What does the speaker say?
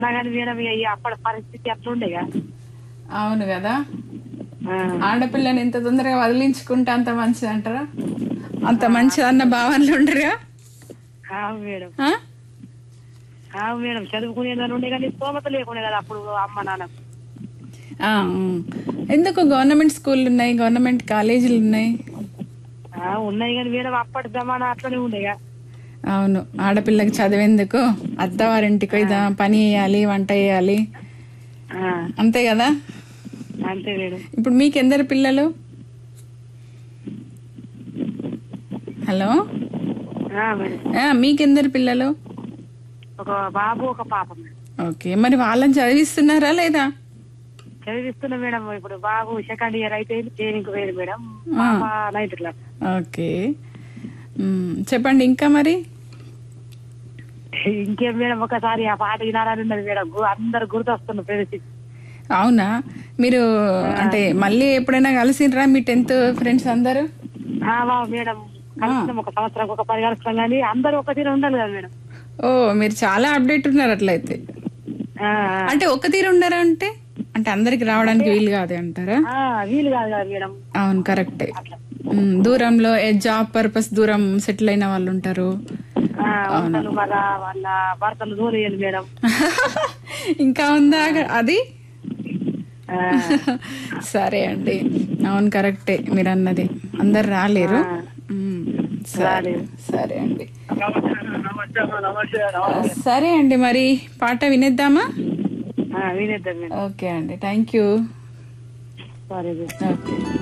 కానీ మేడం ఇక ఈ అప్పటి పరిస్థితి అట్లుండేగా అవును కదా ఆ, ఆడపిల్లని ఇంత తొందరగా వదిలించుకుంటే అంత మంచిది అంటారా అంత మంచిది అన్న భావనలు ఉండరుగా ఆవు మేడం ఆ? ఆవు మేడం చదువుకునేదాన్ని ఉండే కానీ స్తోమత లేకుండే కదా అప్పుడు అమ్మ నాన్న ఆ, ఉమ్. ఎందుకు గవర్నమెంట్ స్కూళ్ళు ఉన్నాయి గవర్నమెంట్ కాలేజీలు ఉన్నాయి ఆ, ఉన్నాయి కానీ మేడం అప్పటి జమానా అట్లనే ఉండేగా అవును ఆడపిల్లకి చదివేందుకు అత్తవారింటికి పోయి దా- పని చేయాలి వంట చేయాలి ఆ, అంతే కదా అంతే మేడం ఇప్పుడు మీకు ఎందరు పిల్లలు హలో ఆ, మేడం ఆ, మీకెందరు పిల్లలు ఒక బాబు ఒక పాప మేడం ఓకే మరి వాళ్ళని చదివిస్తున్నారా లేదా చదివిస్తున్నా మేడం ఇప్పుడు బాబు సెకండ్ ఇయర్ అయితే ట్రైనింగ్ పోయింది మేడం పాప నైన్త్ క్లాస్ ఓకే మ్, చెప్పండి ఇంకా మరి ఇంకేం మేడం ఒకసారి ఆ పాట వినాలని ఉన్నది మేడం గు- అందరు గుర్తొస్తున్న ఫ్రెండ్స్ అవునా మీరు అంటే మళ్ళీ ఎప్పుడైనా కలిసినరా మీ టెన్త్ ఫ్రెండ్స్ అందరూ మేడం కలిసినాం ఒక సంవత్సరం ఒక పది కలుస్తాం కానీ అందరూ ఒక తీరు ఉండాలి కదా మేడం ఓ మీరు చాలా అప్డేట్ ఉన్నారు అట్లయితే ఆ, అంటే ఒక తీరు ఉన్నారా అంటే అంటే అందరికి రావడానికి వీలు కాదు అంటారా ఆ, వీలు కాదు కదా మేడం అవును కరెక్టే మ్, దూరంలో జాబ్ పర్పస్ దూరం సెటిల్ అయిన వాళ్ళు ఉంటారు ఆ, వంటలు మళ్ళా వాళ్ళ భర్తలు దూరేయాలి మేడం ఇంకా ఉందా అది ఆ, సరే అండి అవును కరెక్టే మీరు అన్నది అందరు రాలేరు మ్, సరే సరే అండి సరే అండి మరి పాట వినేద్దామా ఆ, వినేద్దాం మేడం ఓకే అండి థ్యాంక్ యూ సరే మేడం ఓకే